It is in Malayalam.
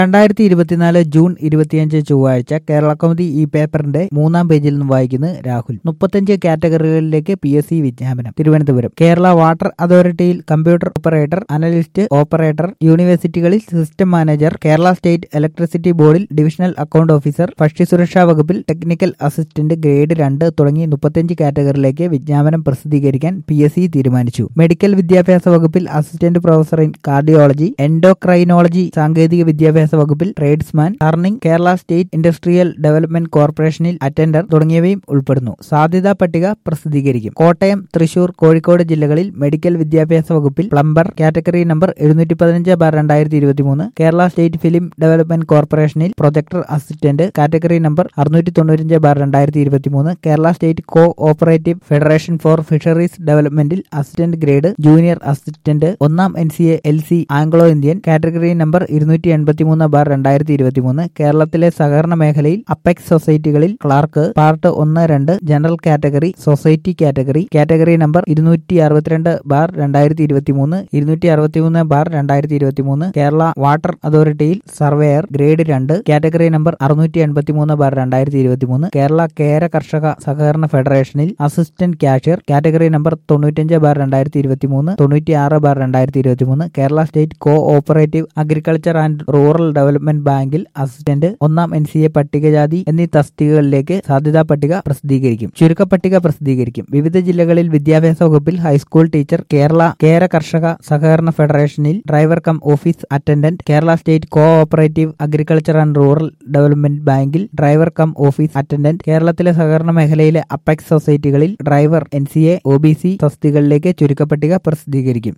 രണ്ടായിരത്തി ഇരുപത്തിനാല് ജൂൺ ഇരുപത്തിയഞ്ച് ചൊവ്വാഴ്ച കേരള കൗമുദി ഈ പേപ്പറിന്റെ മൂന്നാം പേജിൽ നിന്ന് വായിക്കുന്നത് രാഹുൽ മുപ്പത്തഞ്ച് കാറ്റഗറികളിലേക്ക് പി എസ് സി വിജ്ഞാപനം തിരുവനന്തപുരം കേരള വാട്ടർ അതോറിറ്റിയിൽ കമ്പ്യൂട്ടർ ഓപ്പറേറ്റർ അനലിസ്റ്റ് ഓപ്പറേറ്റർ യൂണിവേഴ്സിറ്റികളിൽ system manager Kerala state electricity ബോർഡിൽ ഡിവിഷണൽ അക്കൗണ്ട് ഓഫീസർ ഭക്ഷ്യസുരക്ഷാ വകുപ്പിൽ ടെക്നിക്കൽ അസിസ്റ്റന്റ് ഗ്രേഡ് രണ്ട് തുടങ്ങി മുപ്പത്തഞ്ച് കാറ്റഗറിയിലേക്ക് വിജ്ഞാപനം പ്രസിദ്ധീകരിക്കാൻ പി എസ് സി തീരുമാനിച്ചു മെഡിക്കൽ വിദ്യാഭ്യാസ വകുപ്പിൽ assistant professor in cardiology endocrinology സാങ്കേതിക വിദ്യാഭ്യാസ വകുപ്പിൽ tradesman turning Kerala state industrial development കോർപ്പറേഷനിൽ അറ്റൻഡർ തുടങ്ങിയവയും ഉൾപ്പെടുന്നു സാധ്യതാ പട്ടിക പ്രസിദ്ധീകരിക്കും കോട്ടയം തൃശൂർ കോഴിക്കോട് ജില്ലകളിൽ മെഡിക്കൽ വിദ്യാഭ്യാസ വകുപ്പിൽ പ്ലംബർ കാറ്റഗറി നമ്പർ എഴുന്നൂറ്റി പതിനഞ്ച് ബാർ രണ്ടായിരത്തി ഇരുപത്തി മൂന്ന് കേരള സ്റ്റേറ്റ് ഫിലിം ഡെവലപ്മെന്റ് കോർപ്പറേഷനിൽ പ്രൊജക്ടർ അസിസ്റ്റന്റ് കാറ്റഗറി നമ്പർ അറുന്നൂറ്റി തൊണ്ണൂറ്റഞ്ച് ബാർ രണ്ടായിരത്തി ഇരുപത്തി മൂന്ന് Kerala state cooperative federation for fisheries ഡെവലപ്മെന്റിൽ അസിസ്റ്റന്റ് ഗ്രേഡ് ജൂനിയർ അസിസ്റ്റന്റ് ഒന്നാം N C A L C Anglo Indian category number ഇരുന്നൂറ്റി എൺപത്തി മൂന്ന് ബാർ രണ്ടായിരത്തി ഇരുപത്തി മൂന്ന് കേരളത്തിലെ സഹകരണ മേഖലയിൽ അപ്പെക്സ് സൊസൈറ്റികളിൽ ക്ലാർക്ക് പാർട്ട് ഒന്ന് രണ്ട് general category society category category number ഇരുന്നൂറ്റി അറുപത്തിരണ്ട് ബാർ രണ്ടായിരത്തി ഇരുപത്തി മൂന്ന് ഇരുന്നൂറ്റി അറുപത്തി മൂന്ന് ബാർ രണ്ടായിരത്തി ഇരുപത്തി മൂന്ന് കേരള വാട്ടർ അതോറിറ്റിയിൽ സർവേയർ ഗ്രേഡ് രണ്ട് കാറ്റഗറി നമ്പർ അറുന്നൂറ്റി എൺപത്തി മൂന്ന് ബാർ രണ്ടായിരത്തി ഇരുപത്തി മൂന്ന് കേരള കേര കർഷക സഹകരണ ഫെഡറേഷനിൽ അസിസ്റ്റന്റ് കാഷ്യർ കാറ്റഗറി നമ്പർ തൊണ്ണൂറ്റഞ്ച് ബാർ രണ്ടായിരത്തി ഇരുപത്തി മൂന്ന് തൊണ്ണൂറ്റി ആറ് ബാർ രണ്ടായിരത്തി ഇരുപത്തി മൂന്ന് Kerala state cooperative agriculture and rural development ബാങ്കിൽ അസിസ്റ്റന്റ് ഒന്നാം എൻ സി എ പട്ടികജാതി എന്നീ തസ്തികകളിലേക്ക് സാധ്യതാ പട്ടിക പ്രസിദ്ധീകരിക്കും ചുരുക്കപ്പട്ടിക പ്രസിദ്ധീകരിക്കും വിവിധ ജില്ലകളിൽ വിദ്യാഭ്യാസ വകുപ്പിൽ ഹൈസ്കൂൾ ടീച്ചർ കേരള കേര കർഷക സഹകരണ ഫെഡറേഷനിൽ driver cum office attendant Kerala state cooperative agriculture and rural development ബാങ്കിൽ ഡ്രൈവർ കം ഓഫീസ് അറ്റൻഡന്റ് കേരളത്തിലെ സഹകരണ മേഖലയിലെ അപ്പെക്സ് സൊസൈറ്റികളിൽ driver N C A O B C തസ്തികകളിലേക്ക് ചുരുക്കപ്പട്ടിക പ്രസിദ്ധീകരിക്കും